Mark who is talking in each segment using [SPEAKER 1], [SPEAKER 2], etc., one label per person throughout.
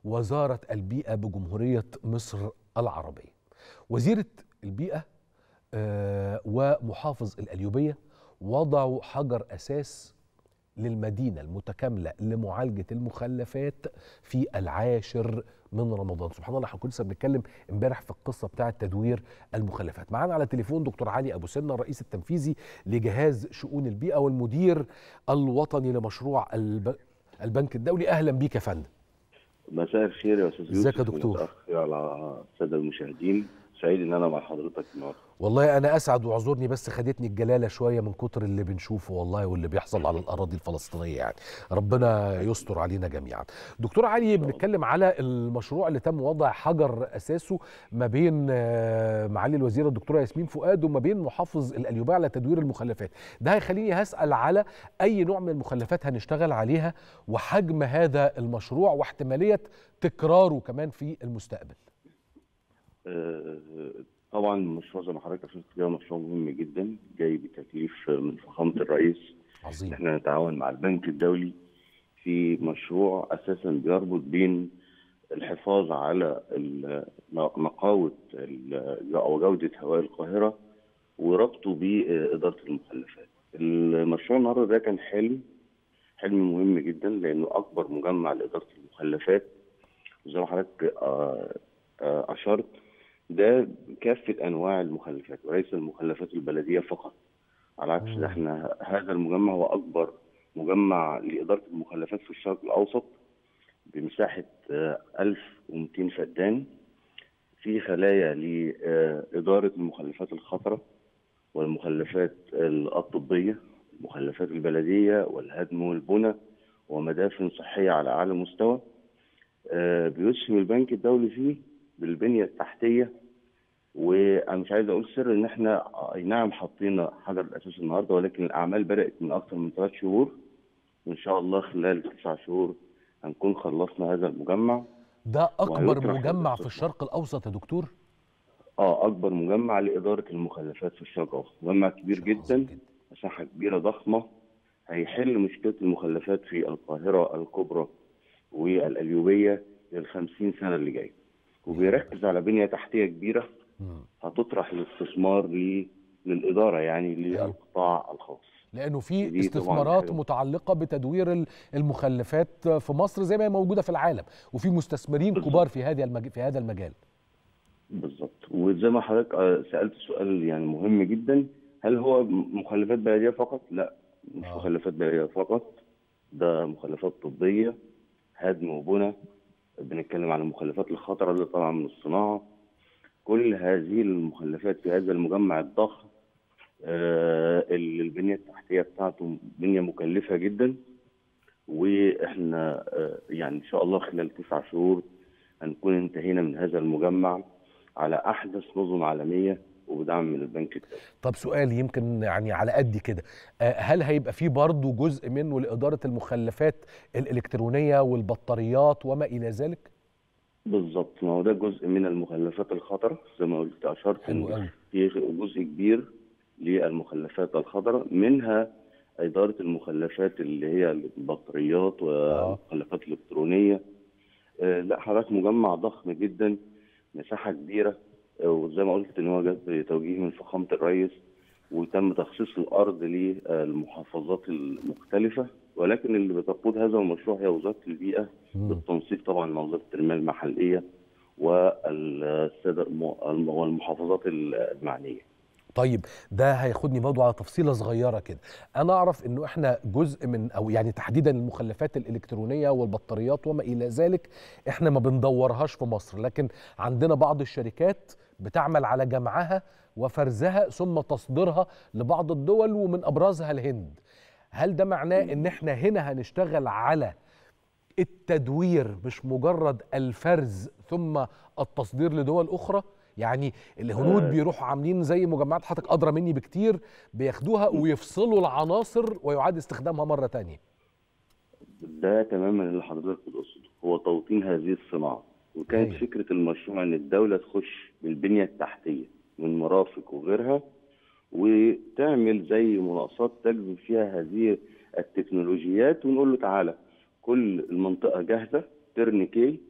[SPEAKER 1] وزارة البيئة بجمهورية مصر العربية وزيرة البيئة آه، ومحافظ الأليوبية وضعوا حجر أساس للمدينة المتكاملة لمعالجة المخلفات في العاشر من رمضان سبحان الله احنا كنا لسه بنتكلم امبارح في القصة بتاعة تدوير المخلفات معانا على التليفون دكتور علي أبو سنة الرئيس التنفيذي لجهاز شؤون البيئة والمدير الوطني لمشروع الب... البنك الدولي أهلا بيك يا فندم
[SPEAKER 2] مساء الخير يا استاذ
[SPEAKER 1] ازيك يا
[SPEAKER 2] يوسف
[SPEAKER 1] دكتور؟
[SPEAKER 2] متأخر على الساده المشاهدين سعيد ان انا مع حضرتك النهارده
[SPEAKER 1] والله انا اسعد واعذرني بس خدتني الجلاله شويه من كتر اللي بنشوفه والله واللي بيحصل على الاراضي الفلسطينيه يعني ربنا يستر علينا جميعا دكتور علي بنتكلم على المشروع اللي تم وضع حجر اساسه ما بين آه، معالي الوزيره الدكتوره ياسمين فؤاد وما بين محافظ الاليوبيه على تدوير المخلفات ده هيخليني هسال على اي نوع من المخلفات هنشتغل عليها وحجم هذا المشروع واحتماليه تكراره كمان في المستقبل
[SPEAKER 2] آه، طبعا المشروع زي ما حضرتك اشرت كده مشروع مهم جدا جاي بتكليف من فخامه الرئيس ان
[SPEAKER 1] عظيم
[SPEAKER 2] احنا نتعاون مع البنك الدولي في مشروع اساسا بيربط بين الحفاظ على ال- نقاوه ال- او جوده هواء القاهره وربطه باداره المخلفات. المشروع النهارده ده كان حلم حلم مهم جدا لانه اكبر مجمع لاداره المخلفات وزي ما حضرتك آه، آه، اشرت ده كافه انواع المخلفات وليس المخلفات البلديه فقط على عكس
[SPEAKER 1] مم.
[SPEAKER 2] ده احنا هذا المجمع هو اكبر مجمع لاداره المخلفات في الشرق الاوسط بمساحه آه، 1200 فدان في خلايا لاداره المخلفات الخطره والمخلفات الطبيه المخلفات البلديه والهدم والبنى ومدافن صحيه على اعلى مستوى آه، بيسهم البنك الدولي فيه بالبنيه التحتيه وانا مش عايز اقول سر ان احنا اي نعم حطينا حجر الاساس النهارده ولكن الاعمال بدات من اكثر من ثلاث شهور وان شاء الله خلال تسع شهور هنكون خلصنا هذا المجمع
[SPEAKER 1] ده اكبر
[SPEAKER 2] وهيطرح
[SPEAKER 1] مجمع في
[SPEAKER 2] الاستثمار.
[SPEAKER 1] الشرق الاوسط يا دكتور
[SPEAKER 2] اه اكبر مجمع لاداره المخلفات في الشرق الاوسط مجمع كبير جدا مساحه كبيره ضخمه هيحل مشكله المخلفات في القاهره الكبرى والاليوبيه للخمسين سنه اللي جايه وبيركز على بنيه تحتيه كبيره
[SPEAKER 1] مم.
[SPEAKER 2] هتطرح للاستثمار ل- للاداره يعني للقطاع الخاص
[SPEAKER 1] لانه في
[SPEAKER 2] دي طبعاً
[SPEAKER 1] استثمارات
[SPEAKER 2] حاجة.
[SPEAKER 1] متعلقه بتدوير ال- المخلفات في مصر زي ما هي موجوده في العالم وفي مستثمرين
[SPEAKER 2] بالظبط.
[SPEAKER 1] كبار في هذا المج... في هذا المجال
[SPEAKER 2] بالظبط وزي ما حضرتك آه، سالت سؤال يعني مهم جدا هل هو م- مخلفات بلديه فقط؟ لا مش
[SPEAKER 1] آه.
[SPEAKER 2] مخلفات بلديه فقط ده مخلفات طبيه هدم وبنى بنتكلم عن المخلفات الخطره اللي طالعه من الصناعه كل هذه المخلفات في هذا المجمع الضخم آه، اللي البنيه التحتيه بتاعته بنيه مكلفه جدا واحنا آه، يعني ان شاء الله خلال تسع شهور هنكون انتهينا من هذا المجمع على احدث نظم عالميه وبدعم من البنك الدولي.
[SPEAKER 1] طب سؤال يمكن يعني على قد كده آه، هل هيبقى في برضه جزء منه لاداره المخلفات الالكترونيه والبطاريات وما الى ذلك
[SPEAKER 2] بالظبط ما هو ده جزء من المخلفات الخطره زي ما قلت اشرت
[SPEAKER 1] حلو
[SPEAKER 2] إن
[SPEAKER 1] قوي
[SPEAKER 2] في جزء كبير للمخلفات الخضراء منها إدارة المخلفات اللي هي البطاريات والمخلفات الإلكترونية آه، لا حضرتك مجمع ضخم جدا مساحة كبيرة آه، وزي ما قلت إن هو جات بتوجيه من فخامة الرئيس وتم تخصيص الأرض للمحافظات المختلفة ولكن اللي بتقود هذا المشروع هي وزارة البيئة
[SPEAKER 1] مم.
[SPEAKER 2] بالتنسيق طبعا مع وزارة التنمية المحلية والسادة الم- والمحافظات المعنية
[SPEAKER 1] طيب ده هياخدني برضه على تفصيله صغيره كده انا اعرف انه احنا جزء من او يعني تحديدا المخلفات الالكترونيه والبطاريات وما الى ذلك احنا ما بندورهاش في مصر لكن عندنا بعض الشركات بتعمل على جمعها وفرزها ثم تصديرها لبعض الدول ومن ابرزها الهند هل ده معناه ان احنا هنا هنشتغل على التدوير مش مجرد الفرز ثم التصدير لدول اخرى يعني الهنود
[SPEAKER 2] آه.
[SPEAKER 1] بيروحوا عاملين زي مجمعات حضرتك ادرى مني بكتير بياخدوها ويفصلوا العناصر ويعاد استخدامها مره تانية
[SPEAKER 2] ده تماما اللي حضرتك بتقصده هو توطين هذه الصناعه وكانت
[SPEAKER 1] أيوة.
[SPEAKER 2] فكره المشروع ان الدوله تخش بالبنيه التحتيه من مرافق وغيرها وتعمل زي مناقصات تجذب فيها هذه التكنولوجيات ونقول له تعالى كل المنطقه جاهزه ترنكي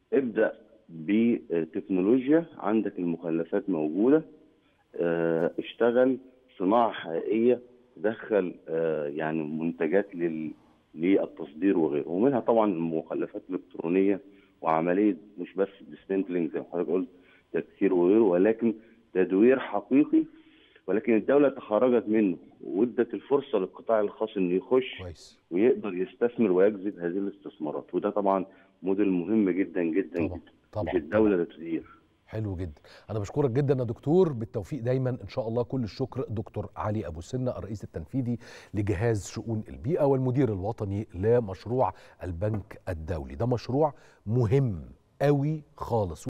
[SPEAKER 2] ابدا بتكنولوجيا عندك المخلفات موجوده آه، اشتغل صناعه حقيقيه دخل آه، يعني منتجات لل للتصدير وغيره ومنها طبعا المخلفات الالكترونيه وعمليه مش بس ديسمنتلينج زي ما حضرتك قلت تكسير وغيره ولكن تدوير حقيقي ولكن الدوله تخرجت منه وادت الفرصه للقطاع الخاص انه يخش
[SPEAKER 1] كويس
[SPEAKER 2] ويقدر يستثمر ويجذب هذه الاستثمارات وده طبعا موديل مهم جدا جدا
[SPEAKER 1] طبعا
[SPEAKER 2] جدا
[SPEAKER 1] طبعا
[SPEAKER 2] مش الدوله اللي تدير
[SPEAKER 1] حلو جدا انا بشكرك جدا يا دكتور بالتوفيق دايما ان شاء الله كل الشكر دكتور علي ابو سنه الرئيس التنفيذي لجهاز شؤون البيئه والمدير الوطني لمشروع البنك الدولي ده مشروع مهم قوي خالص